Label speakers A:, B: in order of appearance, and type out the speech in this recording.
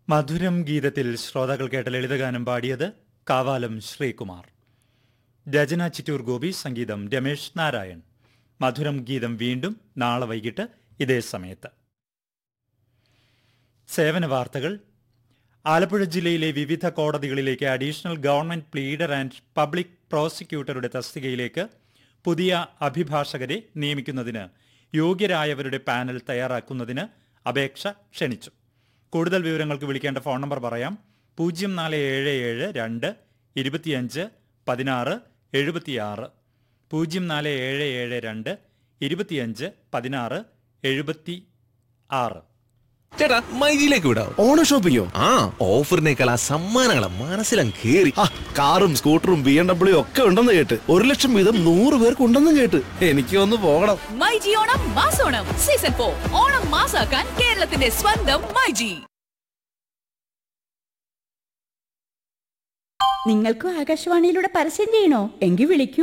A: മധുരം ഗീതത്തിൽ ശ്രോതാക്കൾ കേട്ട ലളിതഗാനം പാടിയത് കാവാലം ശ്രീകുമാർ രചന ചിറ്റൂർ ഗോപി സംഗീതം രമേശ് നാരായൺ മധുരം ഗീതം വീണ്ടും നാളെ വൈകിട്ട് ഇതേ സമയത്ത് സേവന വാർത്തകൾ ആലപ്പുഴ ജില്ലയിലെ വിവിധ കോടതികളിലേക്ക് additional government pleader and public പ്രോസിക്യൂട്ടറുടെ തസ്തികയിലേക്ക് പുതിയ അഭിഭാഷകരെ നിയമിക്കുന്നതിന് യോഗ്യരായവരുടെ പാനൽ തയ്യാറാക്കുന്നതിന് അപേക്ഷ ക്ഷണിച്ചു കൂടുതൽ വിവരങ്ങൾക്ക് വിളിക്കേണ്ട ഫോൺ നമ്പർ പറയാം പൂജ്യം നാല് ഏഴ് ഏഴ് രണ്ട് ഇരുപത്തിയഞ്ച് പതിനാറ് എഴുപത്തിയാറ് പൂജ്യം നാല് ഏഴ് ഏഴ് രണ്ട് ഇരുപത്തിയഞ്ച് പതിനാറ് എഴുപത്തി ആറ്
B: ചേട്ടാ മൈജിയിലേക്ക് വിടാം
C: ഓണ ഷോപ്പിങ്ങോ
B: ആ ഓഫറിനേക്കാൾ ആ സമ്മാനങ്ങളെ മനസ്സിലങ്ങ് കേറി
C: ആ കാറും സ്കൂട്ടറും ബി എം ഡബ്ല്യു ഒക്കെ ഉണ്ടെന്ന് കേട്ട് ഒരു ലക്ഷം വീതം നൂറ് പേർക്ക് ഉണ്ടെന്നും കേട്ട് എനിക്ക് ഒന്ന് പോകണം
D: മൈജി ഓണം മാസോണം സീസൺ ഫോർ ഓണം മാസാക്കാൻ കേരളത്തിന്റെ സ്വന്തം മൈജി
E: നിങ്ങൾക്കും ആകാശവാണിയിലൂടെ പരസ്യം ചെയ്യണോ എങ്കിൽ വിളിക്കൂ